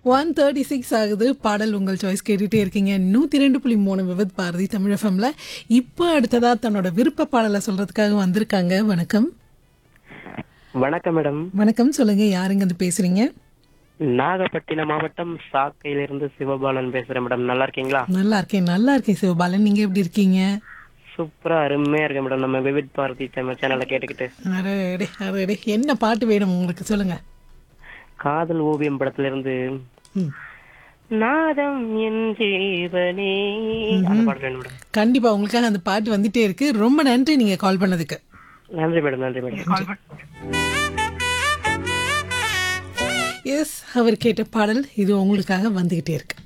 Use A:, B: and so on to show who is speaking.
A: One thirty six ஆகுது பாடல் உங்கள் சாய்ஸ் கேட்டுகிட்டே இருக்கீங்க நூற்றி ரெண்டு புள்ளி மூணு விவத் பாரதி தமிழ் எஃப்எம்ல இப்போ அடுத்ததாக தன்னோட விருப்ப பாடலை சொல்கிறதுக்காக வந்திருக்காங்க வணக்கம்
B: வணக்கம் மேடம்
A: வணக்கம் சொல்லுங்க யாருங்க வந்து பேசுறீங்க
B: நாகப்பட்டினம் மாவட்டம் சாக்கையிலிருந்து சிவபாலன் பேசுறேன் மேடம் நல்லா இருக்கீங்களா
A: நல்லா இருக்கேன் நல்லா இருக்கேன் சிவபாலன் நீங்க எப்படி இருக்கீங்க
B: சூப்பரா அருமையா இருக்கேன் மேடம் நம்ம விவித் பாரதி தமிழ் சேனலை கேட்டுக்கிட்டு
A: அரே அரே என்ன பாட்டு வேணும் உங்களுக்கு சொல்லுங்க
B: காதல் ஓவியம் படத்துல இருந்து
A: ம்.
B: நாதம் என் ஜீவனே அந்த பாடல் வேணும் மேடம்
A: கண்டிப்பா உங்களுக்காக அந்த பாட்டு வந்துட்டே இருக்கு ரொம்ப நன்றி நீங்க கால் பண்ணதுக்கு
B: நன்றி மேடம் நன்றி மேடம்
A: எஸ் அவர் கேட்ட பாடல் இது உங்களுக்காக வந்துகிட்டே இருக்கு